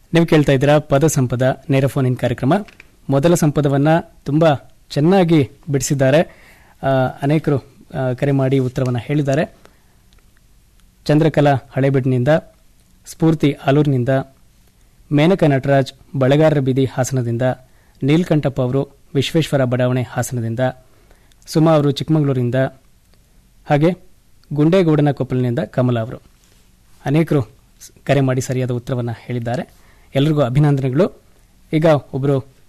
ನೀವು ಕೇಳ್ತಾ ಇದ್ದೀರಾ ಪದ ಸಂಪದ ನೇರ ಫೋನ್ ಇನ್ ಕಾರ್ಯಕ್ರಮ ಮೊದಲ ಸಂಪದವನ್ನ ತುಂಬಾ ಚೆನ್ನಾಗಿ ಬಿಡಿಸಿದ್ದಾರೆ ಆ, ಅನೇಕರು ಆ, ಕರೆ ಮಾಡಿ ಉತ್ತರವನ್ನು ಹೇಳಿದ್ದಾರೆ ಚಂದ್ರಕಲಾ ಹಳೇಬೀಡಿನಿಂದ ಸ್ಫೂರ್ತಿ ಆಲೂರಿನಿಂದ ಮೇನಕ ನಟರಾಜ್ ಬಳಗಾರರ ಬೀದಿ ಹಾಸನದಿಂದ ನೀಲ್ಕಂಠಪ್ಪ ಅವರು ವಿಶ್ವೇಶ್ವರ ಬಡಾವಣೆ ಹಾಸನದಿಂದ ಸುಮಾ ಅವರು ಚಿಕ್ಕಮಗಳೂರಿನಿಂದ ಹಾಗೆ ಗುಂಡೇಗೌಡನ ಕೊಪ್ಪಲಿನಿಂದ ಕಮಲ ಅವರು ಅನೇಕರು ಸ್- ಕರೆ ಮಾಡಿ ಸರಿಯಾದ ಉತ್ತರವನ್ನು ಹೇಳಿದ್ದಾರೆ ಎಲ್ರಿಗೂ ಅಭಿನಂದನೆಗಳು ಈಗ ಒಬ್ಬರು